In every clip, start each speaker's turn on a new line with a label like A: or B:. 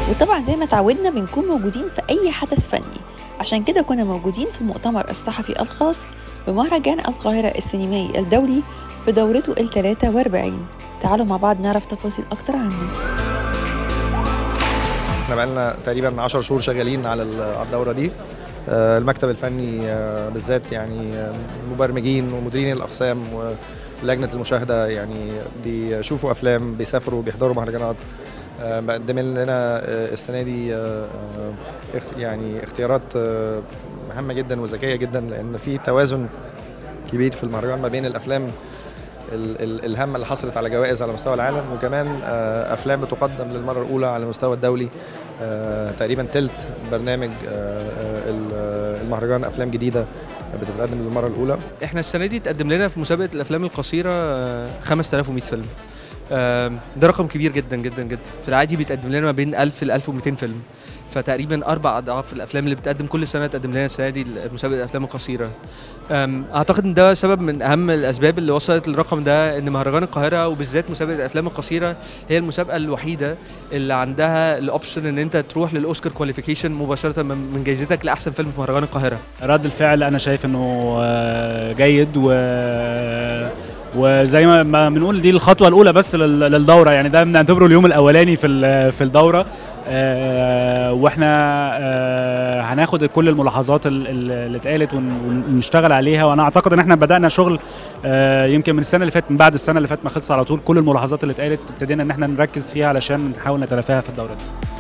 A: وطبعا زي ما تعودنا بنكون موجودين في أي حدث فني عشان كده كنا موجودين في المؤتمر الصحفي الخاص بمهرجان القاهرة السينمائي الدولي في دورته ال 43 تعالوا مع بعض نعرف تفاصيل أكتر عنه
B: احنا بقالنا تقريبا 10 شهور شغالين على على الدوره دي آه، المكتب الفني آه، بالذات يعني آه، مبرمجين ومديرين الاقسام ولجنه المشاهده يعني بيشوفوا افلام بيسافروا بيحضروا مهرجانات آه، مقدمين لنا آه، السنه دي آه، آه، اخ- يعني اختيارات آه، مهمه جدا وذكيه جدا لان في توازن كبير في المهرجان ما بين الافلام ال- ال- الهامه اللي حصلت على جوائز على مستوى العالم وكمان آه، افلام بتقدم للمره الاولى على المستوى الدولي آه، تقريبا تلت برنامج آه، آه، ال- آه، المهرجان افلام جديده بتتقدم للمره الاولى
C: احنا السنه دي اتقدم لنا في مسابقه الافلام القصيره آه، 5100 فيلم آم، ده رقم كبير جدا جدا جدا في العادي بيتقدم لنا ما بين 1000 ل 1200 فيلم فتقريبا اربع اضعاف الافلام اللي بتقدم كل سنه تقدم لنا السنه دي مسابقه الافلام القصيره أم، اعتقد ان ده سبب من اهم الاسباب اللي وصلت للرقم ده ان مهرجان القاهره وبالذات مسابقه الافلام القصيره هي المسابقه الوحيده اللي عندها الاوبشن ان انت تروح للاوسكار كواليفيكيشن مباشره من من جايزتك لاحسن فيلم في مهرجان القاهره
D: رد الفعل انا شايف انه آه، جيد و وزي ما ما بنقول دي الخطوه الاولى بس لل- للدوره يعني ده بنعتبره اليوم الاولاني في ال- في الدوره آه، واحنا آه، هناخد كل الملاحظات ال- ال- اللي اتقالت ون- ونشتغل عليها وانا اعتقد ان احنا بدانا شغل آه، يمكن من السنه اللي فاتت من بعد السنه اللي فاتت ما خلص على طول كل الملاحظات اللي اتقالت ابتدينا ان احنا نركز فيها علشان نحاول نتلافاها في الدوره دي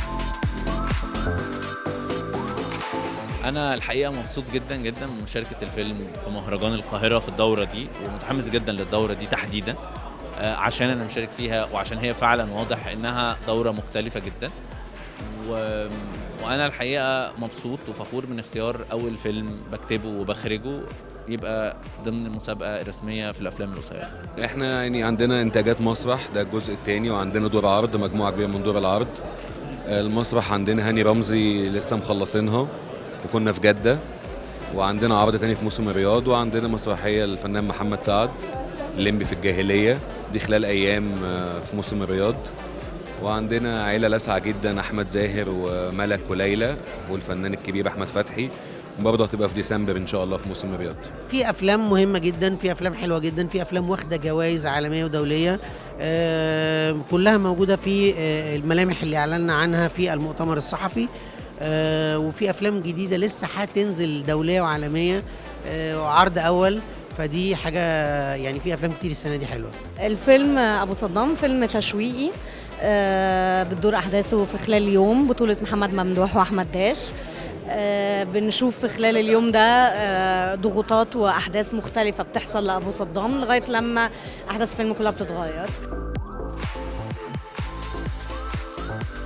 E: انا الحقيقه مبسوط جدا جدا من مشاركه الفيلم في مهرجان القاهره في الدوره دي ومتحمس جدا للدوره دي تحديدا آه، عشان انا مشارك فيها وعشان هي فعلا واضح انها دوره مختلفه جدا و... وانا الحقيقه مبسوط وفخور من اختيار اول فيلم بكتبه وبخرجه يبقى ضمن المسابقه الرسميه في الافلام القصيره
F: احنا يعني عندنا انتاجات مسرح ده الجزء الثاني وعندنا دور عرض مجموعه كبيره من دور العرض المسرح عندنا هاني رمزي لسه مخلصينها وكنا في جده وعندنا عرض تاني في موسم الرياض وعندنا مسرحيه للفنان محمد سعد الليمبي في الجاهليه دي خلال ايام آه، في موسم الرياض وعندنا عيله لاسعه جدا احمد زاهر وملك وليلى والفنان الكبير احمد فتحي برضه هتبقى في ديسمبر ان شاء الله في موسم الرياض
G: في افلام مهمه جدا في افلام حلوه جدا في افلام واخده جوائز عالميه ودوليه آه، كلها موجوده في آه، الملامح اللي اعلنا عنها في المؤتمر الصحفي آه، وفي افلام جديده لسه هتنزل دوليه وعالميه آه، وعرض اول فدي حاجه يعني في افلام كتير السنه دي حلوه
H: الفيلم ابو صدام فيلم تشويقي آه، بتدور احداثه في خلال يوم بطوله محمد ممدوح واحمد داش آه، بنشوف في خلال اليوم ده آه، ضغوطات واحداث مختلفه بتحصل لابو صدام لغايه لما احداث الفيلم كلها بتتغير